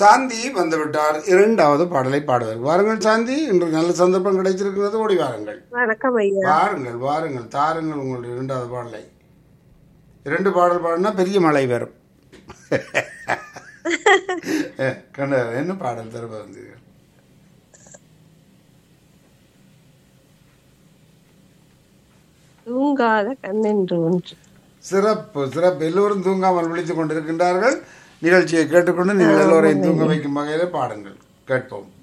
சாந்தி வந்துவிட்டார் இரண்டாவது பாடலை பாடுவார் வாருங்கள் சாந்தி இன்று நல்ல சந்தர்ப்பம் கிடைச்சிருக்கிறது ஓடி வாருங்கள் வணக்கம் ஐயா வாருங்கள் வாருங்கள் தாருங்கள் உங்களுடைய இரண்டாவது பாடலை இரண்டு பாடல் பாடினா பெரிய மழை வரும் கண்ட என்ன பாடல் தருவ வந்து தூங்காத கண்ணென்று ஒன்று சிறப்பு சிறப்பு எல்லோரும் தூங்காமல் விழித்துக் கொண்டிருக்கின்றார்கள் நிகழ்ச்சியை கேட்டுக்கொண்டு நீங்கள் எல்லோரையும் தூங்க வைக்கும் வகையில் பாடுங்கள் கேட்போம்